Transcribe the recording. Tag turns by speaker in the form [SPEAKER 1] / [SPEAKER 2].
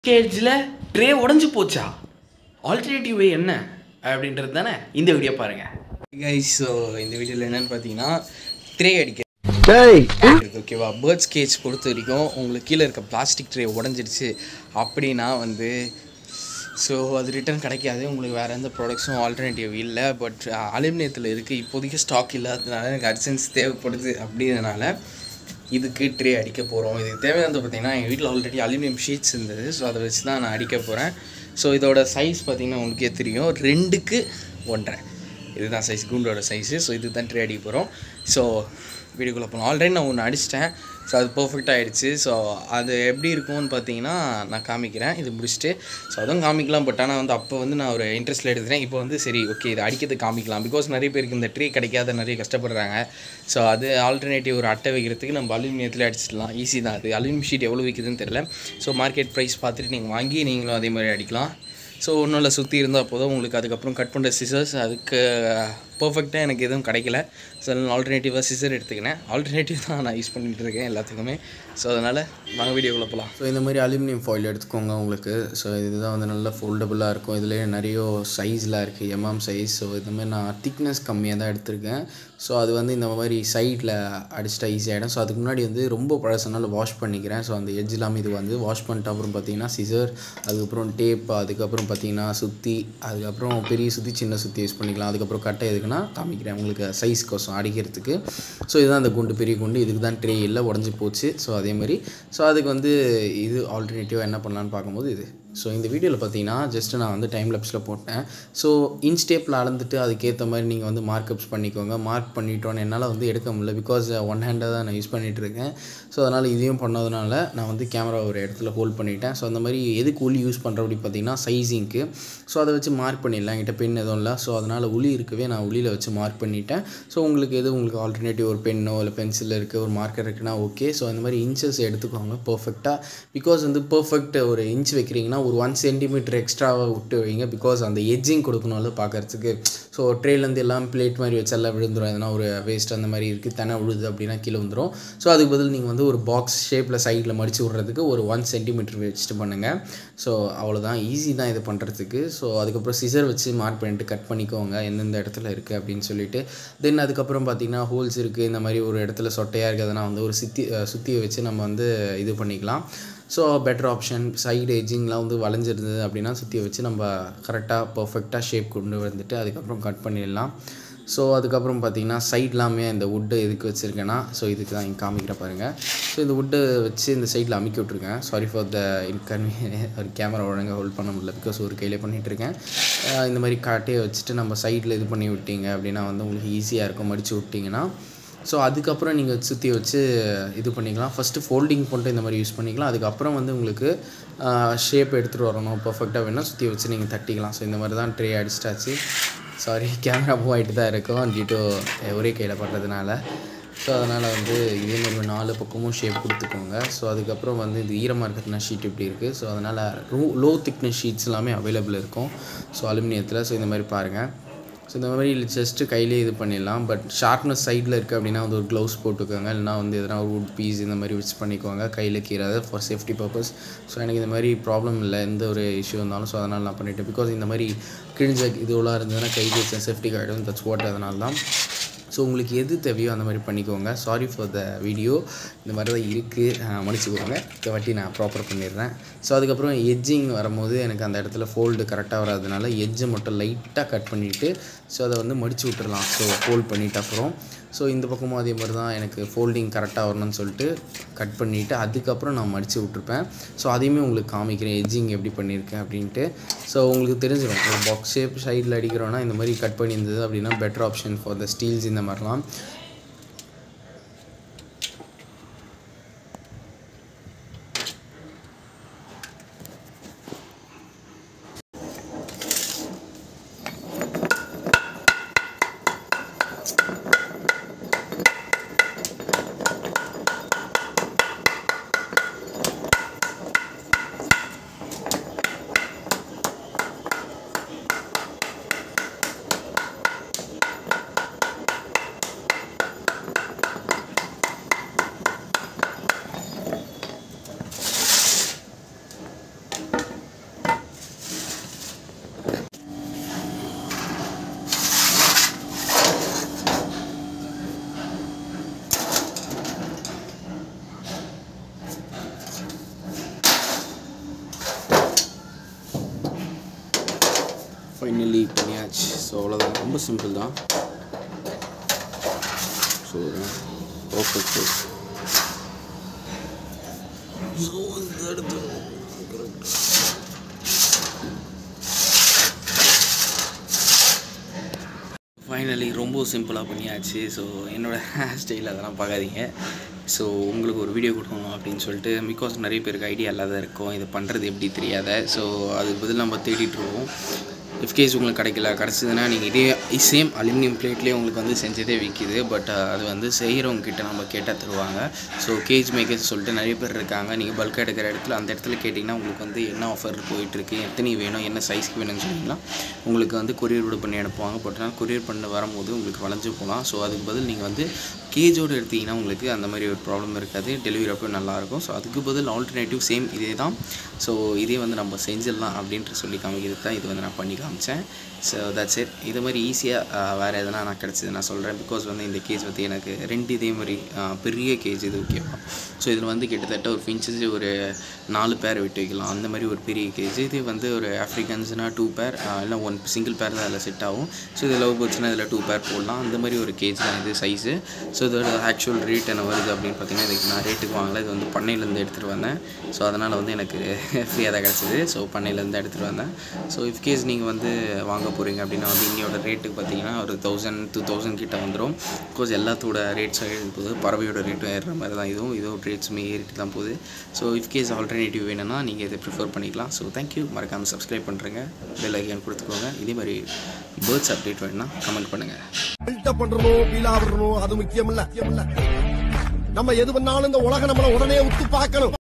[SPEAKER 1] கேஜில் tray உடஞ்சி போச்சா alternative வே என்ன அப்படின்றது தானே இந்த வீடியோ பாருங்கள்
[SPEAKER 2] கைஸ் ஸோ இந்த வீடியோவில் என்னென்னு பார்த்தீங்கன்னா ட்ரே அடிக்க ஓகேவா பேர்ட்ஸ் கேஜ் பொறுத்த வரைக்கும் உங்களுக்கு கீழே இருக்க பிளாஸ்டிக் ட்ரே உடஞ்சிடுச்சு அப்படின்னா வந்து ஸோ அது ரிட்டர்ன் கிடைக்காது உங்களுக்கு வேறு எந்த ப்ராடக்ட்ஸும் ஆல்டர்னேட்டிவ் இல்லை பட் அலுமினியத்தில் இருக்குது இப்போதைக்கு ஸ்டாக் இல்லாததுனால எனக்கு அர்ஜென்ஸ் தேவைப்படுது அப்படின்றதுனால இதுக்கு ட்ரே அடிக்க போகிறோம் இதுக்கு தேவையானது பார்த்தீங்கன்னா எங்கள் வீட்டில் ஆல்ரெடி அலுமினியம் ஷீட்ஸ் இருந்தது ஸோ அதை வச்சு தான் நான் அடிக்க போகிறேன் ஸோ இதோட சைஸ் பார்த்தீங்கன்னா உங்களுக்கே தெரியும் ரெண்டுக்கு ஒன்றரை இதுதான் சைஸ் கூண்டோட சைஸு ஸோ இதுதான் தான் ட்ரே அடிக்க போகிறோம் ஸோ வீடியோக்குள்ளே போகலாம் ஆல்ரெடி நான் ஒன்று அடிச்சிட்டேன் ஸோ அது பர்ஃபெக்ட் ஆகிடுச்சு ஸோ அது எப்படி இருக்கும்னு பார்த்தீங்கன்னா நான் காமிக்கிறேன் இது முடிச்சுட்டு ஸோ அதுவும் காமிக்கலாம் பட் ஆனால் வந்து அப்போ வந்து நான் ஒரு இன்ட்ரெஸ்ட்டில் எடுத்துட்டேன் இப்போ வந்து சரி ஓகே இது அடிக்கிறது காமிக்கலாம் பிகாஸ் நிறைய பேருக்கு இந்த ட்ரீ கிடைக்காத நிறைய கஷ்டப்படுறாங்க ஸோ அது ஆல்டர்னேட்டிவ் ஒரு அட்டை வைக்கிறதுக்கு நம்ம அலுமினியத்தில் அடிச்சிடலாம் ஈஸி தான் அது அலுமினியம் ஷீட் எவ்வளோ விற்குதுன்னு தெரியல ஸோ மார்க்கெட் ப்ரைஸ் பார்த்துட்டு நீங்கள் வாங்கி நீங்களும் அதே மாதிரி அடிக்கலாம் ஸோ ஒன்றும் இல்லை சுற்றி இருந்தால் போதும் உங்களுக்கு அதுக்கப்புறம் கட் பண்ணுற சிசர்ஸ் அதுக்கு பர்ஃபெக்டாக எனக்கு எதுவும் கிடைக்கல ஸோ ஆல்டர்னேட்டிவாக சிசர் எடுத்துக்கினேன் ஆல்டர்னேட்டிவ் தான் நான் யூஸ் பண்ணிகிட்டு இருக்கேன் எல்லாத்துக்குமே ஸோ அதனால் வாங்க வீடியோக்குள்ளே போகலாம் ஸோ இந்த மாதிரி அலுமினியம் ஃபாயில் எடுத்துக்கோங்க உங்களுக்கு ஸோ இதுதான் வந்து நல்லா ஃபோல்டபுளாக இருக்கும் இதுலேயே நிறைய சைஸ்லாம் இருக்குது எம்எம் சைஸ் ஸோ இந்த மாதிரி நான் திக்னஸ் கம்மியாக தான் எடுத்திருக்கேன் ஸோ அது வந்து இந்த மாதிரி சைடில் அடிச்சிட்டா ஈஸியாகிடும் ஸோ அதுக்கு முன்னாடி வந்து ரொம்ப பழசனால வாஷ் பண்ணிக்கிறேன் ஸோ அந்த எட்ஜ் எல்லாமே இது வந்து வாஷ் பண்ணிட்ட அப்புறம் பார்த்தீங்கன்னா சிசர் அதுக்கப்புறம் டேப் அதுக்கப்புறம் பார்த்தீங்கன்னா சுற்றி அதுக்கப்புறம் பெரிய சுற்றி சின்ன சுற்றி யூஸ் பண்ணிக்கலாம் அதுக்கப்புறம் கட்டை எதுக்குன்னா காமிக்கிறேன் உங்களுக்கு சைஸ் கோசம் அடிக்கிறதுக்கு ஸோ இதுதான் அந்த குண்டு பெரிய குண்டு இதுக்கு தான் ட்ரே இல்லை உடஞ்சி போச்சு ஸோ அதே மாதிரி ஸோ அதுக்கு வந்து இது ஆல்டர்னேட்டிவாக என்ன பண்ணலான்னு பார்க்கும்போது இது ஸோ இந்த வீடியோவில் பார்த்தீங்கன்னா ஜஸ்ட் நான் வந்து டைம் லெப்ஸில் போட்டேன் ஸோ இன்ச் டேப்பில் அளந்துட்டு அதுக்கேற்ற மாதிரி நீங்கள் வந்து மார்க்கப்ஸ் பண்ணிக்கோங்க மார்க் பண்ணிட்டோன்னு என்னால் வந்து எடுக்க முடியல பிகாஸ் ஒன் ஹேண்டாக தான் நான் யூஸ் பண்ணிகிட்டு இருக்கேன் ஸோ அதனால் இதையும் பண்ணதுனால நான் வந்து கேமரா ஒரு இடத்துல ஹோல்ட் பண்ணிட்டேன் ஸோ அந்த மாதிரி எதுக்கு உளி யூஸ் பண்ணுற அப்படி பார்த்தீங்கன்னா சைஸிங்க்கு ஸோ அதை வச்சு மார்க் பண்ணிடலாம் என்கிட்ட பென் எதுவும் இல்லை ஸோ அதனால் உளி இருக்கவே நான் உளியில் வச்சு மார்க் பண்ணிட்டேன் ஸோ உங்களுக்கு எது உங்களுக்கு ஆல்டர்னேட்டிவ் ஒரு பென்னோ இல்லை பென்சில் இருக்குது ஒரு மார்க்கர் இருக்குன்னா ஓகே ஸோ அந்த மாதிரி இன்ச்சஸ் எடுத்துக்கோங்க பர்ஃபெக்டாக பிகாஸ் வந்து பர்ஃபெக்ட் ஒரு இன்ச் வைக்கிறீங்கன்னா ஒரு ஒன் சென்டிமீட்டர் எக்ஸ்ட்ராவாக விட்டு வைங்க பிகாஸ் அந்த எட்ஜிங் கொடுக்கணும்ல பார்க்குறதுக்கு ஸோ ட்ரேலேருந்து எல்லாம் பிளேட் மாதிரி வச்சு எல்லாம் விழுந்துடும் எதனா ஒரு வேஸ்ட் அந்த மாதிரி இருக்குது தனை விழுது அப்படின்னா கீழே வந்துடும் ஸோ அதுக்கு பதில் நீங்கள் வந்து ஒரு பாக்ஸ் ஷேப்பில் சைடில் மடித்து விட்றதுக்கு ஒரு ஒன் சென்டிமீட்டர் வச்சுட்டு பண்ணுங்கள் ஸோ அவ்வளோதான் ஈஸி தான் இது பண்ணுறதுக்கு ஸோ அதுக்கப்புறம் சிசர் வச்சு மார்க் பண்ணிட்டு கட் பண்ணிக்கோங்க எந்தெந்த இடத்துல இருக்குது அப்படின்னு சொல்லிட்டு தென் அதுக்கப்புறம் பார்த்திங்கன்னா ஹோல்ஸ் இருக்குது இந்த மாதிரி ஒரு இடத்துல சொட்டையாக இருக்கிறதுனா வந்து ஒரு சுத்தி சுற்றியை வச்சு நம்ம வந்து இது பண்ணிக்கலாம் ஸோ பெட்டர் ஆப்ஷன் சைடு எஜிங்லாம் வந்து வளைஞ்சிருந்தது அப்படின்னா சுற்றியை வச்சு நம்ம கரெக்டாக பர்ஃபெக்டாக ஷேப் கொண்டு வந்துட்டு அதுக்கப்புறம் கட் பண்ணிடலாம் ஸோ அதுக்கப்புறம் பார்த்தீங்கன்னா சைட்லாமே இந்த வுட்டு எதுக்கு வச்சுருக்கேன்னா ஸோ இதுக்கு தான் இங்கே காமிக்கிற பாருங்கள் ஸோ இந்த வுட்டை வச்சு இந்த சைடில் அமுக்கி விட்ருக்கேன் சாரி ஃபார் த இன்கன்வீனியன் ஒரு கேமரா ஒழுங்காக ஹோல்ட் பண்ண முடியல பிகாஸ் ஒரு கையிலே பண்ணிகிட்ருக்கேன் இந்த மாதிரி காட்டையை வச்சுட்டு நம்ம சைடில் இது பண்ணி விட்டீங்க அப்படின்னா வந்து உங்களுக்கு ஈஸியாக இருக்கும் மடித்து விட்டிங்கன்னா ஸோ அதுக்கப்புறம் நீங்கள் சுற்றி வச்சு இது பண்ணிக்கலாம் ஃபஸ்ட்டு ஃபோல்டிங் பண்ணிட்டு இந்த மாதிரி யூஸ் பண்ணிக்கலாம் அதுக்கப்புறம் வந்து உங்களுக்கு ஷேப் எடுத்துகிட்டு வரணும் பர்ஃபெக்டாக வேணால் சுற்றி வச்சு நீங்கள் தட்டிக்கலாம் ஸோ இந்த மாதிரி தான் ட்ரே அடிச்சிட்டாச்சு சாரி கேமரா மூவ் ஆகிட்டு தான் இருக்கும் டியூட்டோ ஒரே கையில் பண்ணுறதுனால ஸோ அதனால் வந்து இதே மாதிரி நாலு பக்கமும் ஷேப் கொடுத்துக்கோங்க ஸோ அதுக்கப்புறம் வந்து இது ஈரமாக இருக்கிறதுனா ஷீட் இப்படி இருக்குது ஸோ அதனால் ரூ லோ திக்னஸ் ஷீட்ஸ் எல்லாமே அவைலபிள் இருக்கும் ஸோ அலுமினியத்தில் ஸோ இந்த மாதிரி பாருங்கள் ஸோ இந்த மாதிரி ஜஸ்ட்டு கையிலே இது பண்ணிடலாம் பட் ஷார்ப்னஸ் சைடில் இருக்குது அப்படின்னா வந்து ஒரு க்ளவுஸ் போட்டுக்கோங்க இல்லைனா வந்து எதனா ஒரு வுட் பீஸ் இந்த மாதிரி வச்சு பண்ணிக்கோங்க கையில் கீறாது ஃபார் சேஃப்டி பர்பஸ் ஸோ எனக்கு இந்த மாதிரி ப்ராப்ளம் இல்லை எந்த ஒரு இஷ்யூ இருந்தாலும் ஸோ அதனால் நான் பண்ணிவிட்டேன் பிகாஸ் இந்த மாதிரி கிழிஞ்ச இதுவெல்லாம் இருந்ததுன்னா கைக்கு வச்ச சேஃப்டி ஆகிடும் தட்ஸ் வாட் அதனால தான் ஸோ உங்களுக்கு எது தேவையோ அந்த மாதிரி பண்ணிக்கோங்க சாரி ஃபார் த வீடியோ இந்த மாதிரி தான் இருக்குது மன்னிச்சுக்கோங்க இந்த வாட்டி நான் ப்ராப்பர் பண்ணிடுறேன் ஸோ அதுக்கப்புறம் எட்ஜிங் வரும்போது எனக்கு அந்த இடத்துல ஃபோல்டு கரெக்டாக வராதனால எட்ஜை மட்டும் லைட்டாக கட் பண்ணிவிட்டு ஸோ அதை வந்து மடித்து விட்டுறலாம் ஸோ ஃபோல்ட் பண்ணிவிட்டு அப்புறம் ஸோ இந்த பக்கமும் அதே மாதிரி தான் எனக்கு ஃபோல்டிங் கரெக்டாக வரணும்னு சொல்லிட்டு கட் பண்ணிவிட்டு அதுக்கப்புறம் நான் மடித்து விட்ருப்பேன் ஸோ அதையுமே உங்களுக்கு காமிக்கிறேன் எட்ஜிங் எப்படி பண்ணியிருக்கேன் அப்படின்ட்டு ஸோ உங்களுக்கு தெரிஞ்சிடும் ஒரு பாக்ஸ் ஷேப் சைடில் அடிக்கிறோன்னா இந்த மாதிரி கட் பண்ணியிருந்தது அப்படின்னா better option for the steels இந்த மாதிரிலாம் ஃபைனலி பண்ணியாச்சு ஸோ அவ்வளோதான் ரொம்ப சிம்பிள் தான் ஸோ பர்ஃபெக்ட் ஸோ இந்த இடத்துல ஃபைனலி ரொம்ப சிம்பிளாக பண்ணியாச்சு ஸோ என்னோடய ஹேர் ஸ்டைல் அதெல்லாம் பார்க்காதீங்க ஸோ உங்களுக்கு ஒரு வீடியோ கொடுக்கணும் அப்படின்னு சொல்லிட்டு பிகாஸ் நிறைய பேருக்கு ஐடியா இல்லாத இருக்கும் இது பண்ணுறது எப்படி தெரியாத ஸோ அதுக்கு பதில் நம்ம தேடிட்டுருவோம் இஃப்கேஸ் உங்களுக்கு கிடைக்கல கிடச்சிதுன்னா நீங்கள் இதே சேம் அலுமினியம் பிளேட்லேயே உங்களுக்கு வந்து செஞ்சதே விற்கிது பட் அது வந்து செய்கிறவங்க கிட்ட நம்ம கேட்டால் தருவாங்க ஸோ கேஜ் மேக்கர்ஸ் சொல்லிட்டு நிறைய பேர் இருக்காங்க நீங்கள் பல்காக எடுக்கிற இடத்துல அந்த இடத்துல கேட்டிங்கன்னா உங்களுக்கு வந்து என்ன ஆஃபர் போயிட்டுருக்கு எத்தனை வேணும் என்ன சைஸ்க்கு வேணும்னு சொன்னீங்கன்னா உங்களுக்கு வந்து கொரியர் விட பண்ணி அனுப்புவாங்க பட் ஆனால் கொரியர் பண்ண வரும்போது உங்களுக்கு வளைஞ்சு போகலாம் ஸோ அதுக்கு பதில் நீங்கள் வந்து கேஜோடு எடுத்தீங்கன்னா உங்களுக்கு அந்த மாதிரி ஒரு ப்ராப்ளம் இருக்காது டெலிவரி அப்போ நல்லாயிருக்கும் ஸோ அதுக்கு பதில் ஆல்டர்னேட்டிவ் சேம் இதே தான் ஸோ இதே வந்து நம்ம செஞ்சிடலாம் அப்படின்ட்டு சொல்லி காமிக்கிறது தான் இது வந்து நான் பண்ணி காமிச்சேன் ஸோ தட்ஸ் இட் இது மாதிரி ஈஸியாக வேறு எதனா நான் கிடச்சிது நான் சொல்கிறேன் பிகாஸ் வந்து இந்த கேஜ் வந்து எனக்கு ரெண்டு இதே மாதிரி ஆஹ், பெரிய கேஜ் இது ஓகேவா ஸோ இதில் வந்து கிட்டத்தட்ட ஒரு ஃபின்ச்சஸ் ஒரு நாலு பேர் விட்டு வைக்கலாம் அந்த மாதிரி ஒரு பெரிய கேஜ் இது வந்து ஒரு ஆஃப்ரிக்கன்ஸ்னால் டூ பேர் இல்லை ஒன் சிங்கிள் பேர் தான் அதில் செட் ஆகும் ஸோ இது லவ் பேர்ட்ஸ்னால் இதில் டூ பேர் போடலாம் அந்த மாதிரி ஒரு கேஜ் தான் இது சைஸு ஸோ இதோட ஆக்சுவல் ரேட் என்ன வருது அப்படின்னு பார்த்தீங்கன்னா இதுக்கு நான் ரேட்டுக்கு வாங்கல இது வந்து பண்ணையிலேருந்து எடுத்துகிட்டு வந்தேன் ஸோ அதனால் வந்து எனக்கு ஃப்ரீயாக தான் கிடச்சிது ஸோ பண்ணையிலேருந்து எடுத்துகிட்டு வந்தேன் ஸோ இஃப்கேஸ் நீங்கள் வந்து வாங்க போகிறீங்க அப்படின்னா வந்து இன்னையோட ரேட்டுக்கு பார்த்தீங்கன்னா ஒரு தௌசண்ட் டூ தௌசண்ட் கிட்ட வந்துடும் பிகாஸ் எல்லாத்தோட ரேட்ஸும் ஏறி போகுது பறவையோட ரேட்டும் ஏறுற மாதிரி தான் இதுவும் இதுவும் ரேட்ஸுமே ஏறிட்டு தான் போகுது ஸோ இஃப்கேஸ் ஆல்டர்னேட்டிவ் வேணும்னா நீங்கள் இதை ப்ரிஃபர் பண்ணிக்கலாம் ஸோ தேங்க்யூ மறக்காமல் சப்ஸ்கிரைப் பண்ணுறேங்க பெல் ஐக்கான் கொடுத்துக்கோங்க இதே மாதிரி பேர்ட்ஸ் அப்டேட் வேணும்னா கமெண்ட் பண்ணுங்கள்
[SPEAKER 3] பில்டப் பண்றணும் பீலா விடணும் அது முக்கியம் இல்ல நம்ம எது பண்ணாலும் இந்த உலகம் நம்மள உடனே உத்து பார்க்கணும்